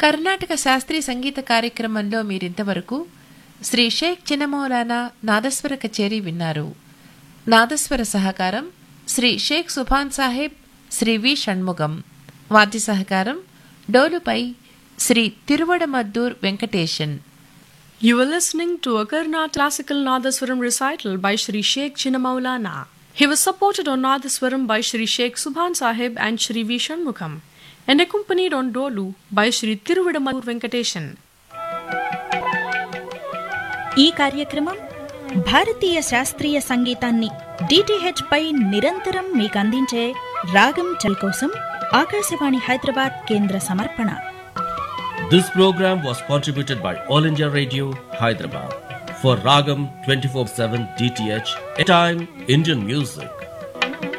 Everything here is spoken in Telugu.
కర్ణాటక శాస్త్రీయ సంగీత కార్యక్రమంలో మీరింతవరకు శ్రీ షేక్ చిన్నమౌలానా నాదస్వర కచేరీ విన్నారు నాదస్వర సహకారం శ్రీ షేక్ సుభాన్ సాహెబ్ శ్రీ వి షణ్ముగం వాద్య సహకారం డోలుపై Shri తిరువడమద్దూర్ Venkatesan You were listening to a Karnataka classical Nadaswaram recital by Sri Sheikh Chinnamaulana. He was supported on Nadaswaram by Sri Sheikh Subhan Sahib and Sri V. Shanmukham, and accompanied on Dolu by Sri Tiruvidamalur Venkateshan. ఈ కార్యక్రమం భారతీయ శాస్త్రీయ సంగీతాన్ని డిటిహెచ్ పై నిరంతరం మీకు అందించే రాగం చల్ కోసం ఆకాశవాణి హైదరాబాద్ కేంద్ర సమర్పణ This program was contributed by All India Radio, Hyderabad. For Ragam 24 7 DTH, time Indian music.